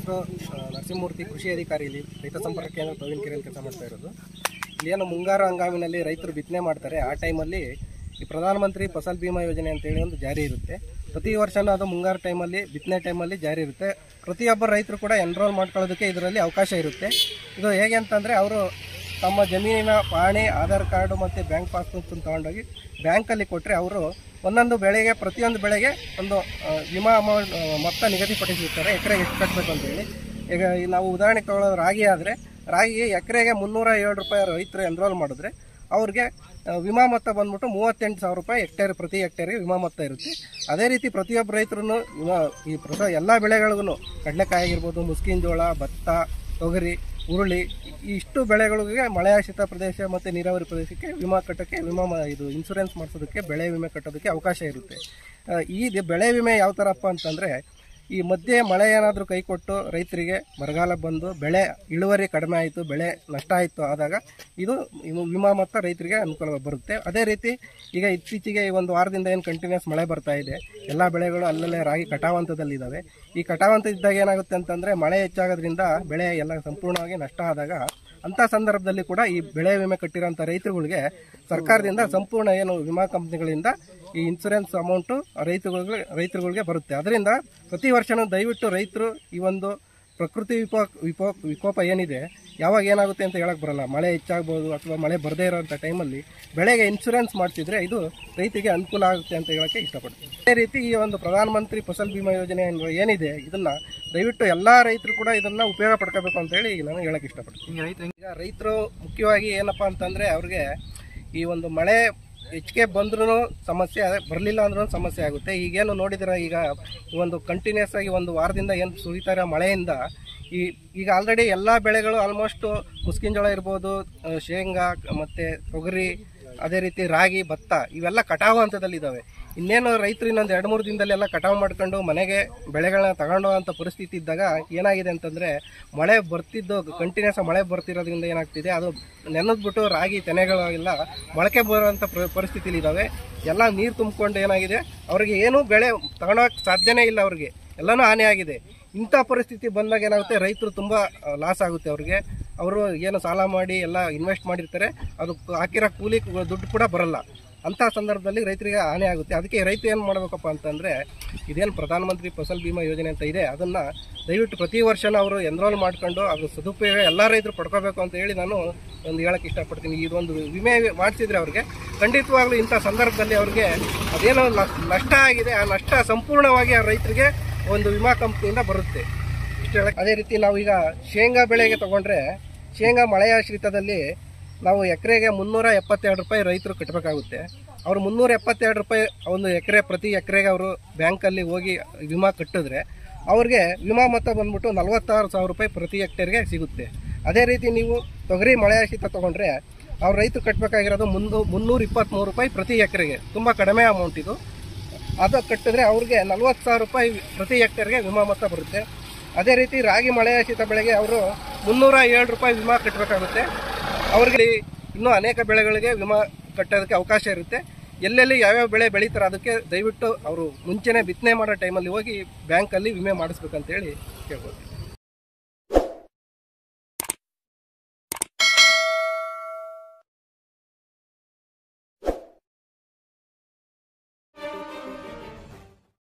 ಹೆಸರು ನರಸಿಂಹಮೂರ್ತಿ ಕೃಷಿ ಅಧಿಕಾರಿ ಇಲ್ಲಿ ರೈತ ಸಂಪರ್ಕ ಕೇಂದ್ರ ತೋವಿನಕೆರೆಯಲ್ಲಿ ಕೆಲಸ ಮಾಡ್ತಾ ಇರೋದು ಇಲ್ಲಿ ಏನು ಮುಂಗಾರು ಹಂಗಾಮಿನಲ್ಲಿ ರೈತರು ಬಿತ್ತನೆ ಮಾಡ್ತಾರೆ ಆ ಟೈಮಲ್ಲಿ ಈ ಪ್ರಧಾನಮಂತ್ರಿ ಫಸಲ್ ಬಿಮಾ ಯೋಜನೆ ಅಂತೇಳಿ ಒಂದು ಜಾರಿ ಇರುತ್ತೆ ಪ್ರತಿ ವರ್ಷನೂ ಅದು ಮುಂಗಾರು ಟೈಮಲ್ಲಿ ಬಿತ್ತನೆ ಟೈಮಲ್ಲಿ ಜಾರಿ ಇರುತ್ತೆ ಪ್ರತಿಯೊಬ್ಬ ರೈತರು ಕೂಡ ಎನ್ರೋಲ್ ಮಾಡ್ಕೊಳ್ಳೋದಕ್ಕೆ ಇದರಲ್ಲಿ ಅವಕಾಶ ಇರುತ್ತೆ ಇದು ಹೇಗೆ ಅಂತಂದರೆ ಅವರು ತಮ್ಮ ಜಮೀನಿನ ಪಹಣಿ ಆಧಾರ್ ಕಾರ್ಡು ಮತ್ತು ಬ್ಯಾಂಕ್ ಪಾಸ್ಬುಕ್ ತಗೊಂಡೋಗಿ ಬ್ಯಾಂಕಲ್ಲಿ ಕೊಟ್ಟರೆ ಅವರು ಒಂದೊಂದು ಬೆಳೆಗೆ ಪ್ರತಿಯೊಂದು ಬೆಳೆಗೆ ಒಂದು ಆ, ವಿಮಾ ಅಮೌಂಟ್ ಆ, ಮೊತ್ತ ನಿಗದಿಪಡಿಸಿರ್ತಾರೆ ಎಕರೆಗೆ ಎಷ್ಟು ಕಟ್ಟಬೇಕು ಅಂತೇಳಿ ಈಗ ಈ ನಾವು ಉದಾಹರಣೆ ತಗೊಳ್ಳೋದು ರಾಗಿ ಆದರೆ ರಾಗಿ ಎಕರೆಗೆ ಮುನ್ನೂರ ಏಳು ರೂಪಾಯಿ ರೈತರು ಎನ್ರೋಲ್ ಮಾಡಿದ್ರೆ ಅವ್ರಿಗೆ ಆ, ವಿಮಾ ಮೊತ್ತ ಬಂದ್ಬಿಟ್ಟು ಮೂವತ್ತೆಂಟು ಸಾವಿರ ರೂಪಾಯಿ ಹೆಕ್ಟೇರ್ ಪ್ರತಿ ಹೆಕ್ಟೇರ್ಗೆ ವಿಮಾ ಮೊತ್ತ ಇರುತ್ತೆ ಅದೇ ರೀತಿ ಪ್ರತಿಯೊಬ್ಬ ರೈತರು ವಿಮಾ ಈ ಪ್ರಸ ಎಲ್ಲ ಬೆಳೆಗಳಿಗೂ ಕಡಲೆಕಾಯಿ ಆಗಿರ್ಬೋದು ಮುಸ್ಕಿನ ಜೋಳ ಭತ್ತ ತೊಗರಿ ಉರುಳಿ ಇಷ್ಟು ಬೆಳೆಗಳಿಗೆ ಮಳೆಯಾಶ್ರಿತ ಪ್ರದೇಶ ಮತ್ತು ನೀರಾವರಿ ಪ್ರದೇಶಕ್ಕೆ ವಿಮಾ ಕಟ್ಟೋಕ್ಕೆ ವಿಮಾ ಮ- ಇದು ಇನ್ಸೂರೆನ್ಸ್ ಮಾಡಿಸೋದಕ್ಕೆ ಬೆಳೆ ವಿಮೆ ಕಟ್ಟೋದಕ್ಕೆ ಅವಕಾಶ ಇರುತ್ತೆ ಆ, ಈ ದಿ- ಬೆಳೆ ವಿಮೆ ಯಾವ ಥರಪ್ಪ ಅಂತಂದರೆ ಈ ಮಧ್ಯೆ ಮಳೆ ಏನಾದರೂ ಕೈ ಕೊಟ್ಟು ರೈತರಿಗೆ ಬರಗಾಲ ಬಂದು ಬೆಳೆ ಇಳುವರಿ ಕಡಿಮೆ ಆಯಿತು ಬೆಳೆ ನಷ್ಟ ಆಯಿತು ಆದಾಗ ಇದು ಇವು ವಿಮಾ ಮೊತ್ತ ರೈತರಿಗೆ ಅನುಕೂಲ ಬರುತ್ತೆ ಅದೇ ರೀತಿ ಈಗ ಇತ್ತೀಚೆಗೆ ಈ ಒಂದು ವಾರದಿಂದ ಏನು ಕಂಟಿನ್ಯೂಸ್ ಮಳೆ ಬರ್ತಾ ಇದೆ ಎಲ್ಲ ಬೆಳೆಗಳು ಅಲ್ಲಲ್ಲೇ ರಾಗಿ ಕಟಾವಂತದಲ್ಲಿದ್ದಾವೆ ಈ ಕಟಾವಂತ ಇದ್ದಾಗ ಏನಾಗುತ್ತೆ ಅಂತಂದರೆ ಮಳೆ ಹೆಚ್ಚಾಗೋದ್ರಿಂದ ಬೆಳೆ ಎಲ್ಲ ಸಂಪೂರ್ಣವಾಗಿ ನಷ್ಟ ಆದಾಗ ಅಂಥ ಸಂದರ್ಭದಲ್ಲಿ ಕೂಡ ಈ ಬೆಳೆ ವಿಮೆ ಕಟ್ಟಿರೋಂಥ ರೈತರುಗಳಿಗೆ ಸರ್ಕಾರದಿಂದ ಸಂಪೂರ್ಣ ಏನು ವಿಮಾ ಕಂಪ್ನಿಗಳಿಂದ ಈ ಇನ್ಸೂರೆನ್ಸ್ ಅಮೌಂಟು ರೈತರುಗಳಿಗೆ ರೈತರುಗಳಿಗೆ ಬರುತ್ತೆ ಅದರಿಂದ ಪ್ರತಿ ವರ್ಷನೂ ದಯವಿಟ್ಟು ರೈತರು ಈ ಒಂದು ಪ್ರಕೃತಿ ವಿಪೋ ವಿಪೋ ವಿಕೋಪ ಏನಿದೆ ಯಾವಾಗ ಏನಾಗುತ್ತೆ ಅಂತ ಹೇಳಕ್ ಬರಲ್ಲ ಮಳೆ ಹೆಚ್ಚಾಗ್ಬೋದು ಅಥವಾ ಮಳೆ ಬರದೇ ಇರೋಂಥ ಟೈಮಲ್ಲಿ ಬೆಳೆಗೆ ಇನ್ಶೂರೆನ್ಸ್ ಮಾಡ್ತಿದ್ರೆ ಇದು ರೈತರಿಗೆ ಅನುಕೂಲ ಆಗುತ್ತೆ ಅಂತ ಹೇಳಕ್ಕೆ ಇಷ್ಟಪಡ್ತೀನಿ ಅದೇ ರೀತಿ ಈ ಒಂದು ಪ್ರಧಾನಮಂತ್ರಿ ಫಸಲ್ ಬಿಮಾ ಯೋಜನೆ ಅನ್ನೋ ಏನಿದೆ ಇದನ್ನ ದಯವಿಟ್ಟು ಎಲ್ಲಾ ರೈತರು ಕೂಡ ಇದನ್ನ ಉಪಯೋಗ ಪಡ್ಕೋಬೇಕು ಅಂತ ಹೇಳಿ ನಾನು ಹೇಳಕ್ ಇಷ್ಟಪಡ್ತೀನಿ ಈಗ ರೈತರು ಮುಖ್ಯವಾಗಿ ಏನಪ್ಪಾ ಅಂತಂದ್ರೆ ಅವ್ರಿಗೆ ಈ ಒಂದು ಮಳೆ ಹೆಚ್ಚಿಗೆ ಬಂದ್ರೂ ಸಮಸ್ಯೆ ಬರಲಿಲ್ಲ ಅಂದ್ರೂ ಸಮಸ್ಯೆ ಆಗುತ್ತೆ ಈಗೇನು ನೋಡಿದಿರ ಈಗ ಈ ಒಂದು ಕಂಟಿನ್ಯೂಸ್ ಆಗಿ ಒಂದು ವಾರದಿಂದ ಏನು ಸುರಿತಾ ಇರೋ ಮಳೆಯಿಂದ ಈ ಈಗ ಆಲ್ರೆಡಿ ಎಲ್ಲ ಬೆಳೆಗಳು ಆಲ್ಮೋಸ್ಟ್ ಮುಸ್ಕಿನ ಜೋಳ ಇರ್ಬೋದು ಆ, ಶೇಂಗಾ ಮತ್ತು ತೊಗರಿ ಅದೇ ರೀತಿ ರಾಗಿ ಭತ್ತ ಇವೆಲ್ಲ ಕಟಾವು ಹಂತದಲ್ಲಿದ್ದಾವೆ ಇನ್ನೇನು ರೈತರು ಇನ್ನೊಂದು ಎರಡು ಮೂರು ದಿನದಲ್ಲೆಲ್ಲ ಕಟಾವು ಮಾಡ್ಕೊಂಡು ಮನೆಗೆ ಬೆಳೆಗಳನ್ನ ತಗೊಂಡು ಹೋಗೋಂಥ ಪರಿಸ್ಥಿತಿ ಇದ್ದಾಗ ಏನಾಗಿದೆ ಅಂತಂದರೆ ಮಳೆ ಬರ್ತಿದ್ದು ಕಂಟಿನ್ಯೂಸ್ ಮಳೆ ಬರ್ತಿರೋದ್ರಿಂದ ಏನಾಗ್ತಿದೆ ಅದು ನೆನೆದ್ಬಿಟ್ಟು ರಾಗಿ ತೆನೆಗಳೆಲ್ಲ ಮೊಳಕೆ ಬರುವಂಥ ಪ್ರ ಪರಿಸ್ಥಿತಿಲಿ ಇದ್ದಾವೆ ಎಲ್ಲ ನೀರು ತುಂಬಿಕೊಂಡು ಏನಾಗಿದೆ ಅವ್ರಿಗೆ ಏನೂ ಬೆಳೆ ತಗೊಳೋಕೆ ಸಾಧ್ಯನೇ ಇಲ್ಲ ಅವ್ರಿಗೆ ಎಲ್ಲನೂ ಹಾನಿ ಆಗಿದೆ ಇಂಥ ಪರಿಸ್ಥಿತಿ ಬಂದಾಗ ಏನಾಗುತ್ತೆ ರೈತರು ತುಂಬ ಲಾಸ್ ಆಗುತ್ತೆ ಅವ್ರಿಗೆ ಅವರು ಏನು ಸಾಲ ಮಾಡಿ ಎಲ್ಲ ಇನ್ವೆಸ್ಟ್ ಮಾಡಿರ್ತಾರೆ ಅದು ಹಾಕಿರೋ ಕೂಲಿ ದುಡ್ಡು ಕೂಡ ಬರಲ್ಲ ಅಂಥ ಸಂದರ್ಭದಲ್ಲಿ ರೈತರಿಗೆ ಹಾನಿ ಆಗುತ್ತೆ ಅದಕ್ಕೆ ರೈತ ಏನು ಮಾಡಬೇಕಪ್ಪ ಅಂತಂದರೆ ಇದೇನು ಪ್ರಧಾನಮಂತ್ರಿ ಫಸಲ್ ಬಿಮಾ ಯೋಜನೆ ಅಂತ ಇದೆ ಅದನ್ನು ದಯವಿಟ್ಟು ಪ್ರತಿ ವರ್ಷನೂ ಅವರು ಎನ್ರೋಲ್ ಮಾಡ್ಕೊಂಡು ಅದು ಸದುಪಯೋಗ ಎಲ್ಲ ರೈತರು ಪಡ್ಕೋಬೇಕು ಅಂತ ಹೇಳಿ ನಾನು ಒಂದು ಹೇಳಕ್ಕೆ ಇಷ್ಟಪಡ್ತೀನಿ ಇದೊಂದು ವಿಮೆ ಮಾಡಿಸಿದ್ರೆ ಅವ್ರಿಗೆ ಖಂಡಿತವಾಗ್ಲೂ ಇಂಥ ಸಂದರ್ಭದಲ್ಲಿ ಅವ್ರಿಗೆ ಅದೇನೋ ನ- ನಷ್ಟ ಆಗಿದೆ ಆ ನಷ್ಟ ಸಂಪೂರ್ಣವಾಗಿ ಆ ರೈತರಿಗೆ ಒಂದು ವಿಮಾ ಕಂಪ್ನಿಯಿಂದ ಬರುತ್ತೆ ಇಷ್ಟು ಹೇಳಕ್ ಅದೇ ರೀತಿ ನಾವು ಈಗ ಶೇಂಗಾ ಬೆಳೆಗೆ ತಗೊಂಡ್ರೆ ಶೇಂಗಾ ಮಳೆಯಾಶ್ರಿತದಲ್ಲಿ ನಾವು ಎಕರೆಗೆ ಮುನ್ನೂರ ಎಪ್ಪತ್ತೆರಡು ರೂಪಾಯಿ ರೈತರು ಕಟ್ಟಬೇಕಾಗುತ್ತೆ ಅವರು ಮುನ್ನೂರ ಎಪ್ಪತ್ತೆರಡು ರೂಪಾಯಿ ಒಂದು ಎಕರೆ ಪ್ರತಿ ಎಕರೆಗೆ ಅವರು ಬ್ಯಾಂಕಲ್ಲಿ ಹೋಗಿ ವಿಮಾ ಕಟ್ಟಿದ್ರೆ ಅವ್ರಿಗೆ ವಿಮಾ ಮೊತ್ತ ಬಂದ್ಬಿಟ್ಟು ನಲವತ್ತಾರು ಸಾವಿರ ರೂಪಾಯಿ ಪ್ರತಿ ಹೆಕ್ಟೇರ್ಗೆ ಸಿಗುತ್ತೆ ಅದೇ ರೀತಿ ನೀವು ತೊಗರಿ ಮಳೆಯಾಶ್ರಿತ ತಗೊಂಡ್ರೆ ಅವ್ರು ರೈತರು ಕಟ್ಟಬೇಕಾಗಿರೋದು ಮುನ್ನೂ ಮುನ್ನೂರ ಇಪ್ಪತ್ತ್ಮೂರು ರೂಪಾಯಿ ಪ್ರತಿ ಎಕರೆಗೆ ತುಂಬ ಕಡಿಮೆ ಅಮೌಂಟ್ ಇದು ಅದು ಕಟ್ಟಿದ್ರೆ ಅವ್ರಿಗೆ ನಲ್ವತ್ತು ಸಾವಿರ ರೂಪಾಯಿ ಪ್ರತಿ ಹೆಕ್ಟೇರ್ಗೆ ವಿಮಾ ಮೊತ್ತ ಬರುತ್ತೆ ಅದೇ ರೀತಿ ರಾಗಿ ಮಳೆಯಾಶ್ರಿತ ಬೆಳೆಗೆ ಅವರು ಮುನ್ನೂರ ಏಳು ರೂಪಾಯಿ ವಿಮಾ ಕಟ್ಟಬೇಕಾಗುತ್ತೆ ಅವ್ರಿಗೆ ಇನ್ನೂ ಅನೇಕ ಬೆಳೆಗಳಿಗೆ ವಿಮಾ ಕಟ್ಟೋದಕ್ಕೆ ಅವಕಾಶ ಇರುತ್ತೆ ಎಲ್ಲೆಲ್ಲಿ ಯಾವ್ಯಾವ ಬೆಳೆ ಬೆಳೀತಾರೆ ಅದಕ್ಕೆ ದಯವಿಟ್ಟು ಅವರು ಮುಂಚೆನೇ ಬಿತ್ತನೆ ಮಾಡೋ ಟೈಮಲ್ಲಿ ಹೋಗಿ ಬ್ಯಾಂಕಲ್ಲಿ ವಿಮೆ ಮಾಡಿಸ್ಬೇಕಂತೇಳಿ ಕೇಳ್ಬೋದು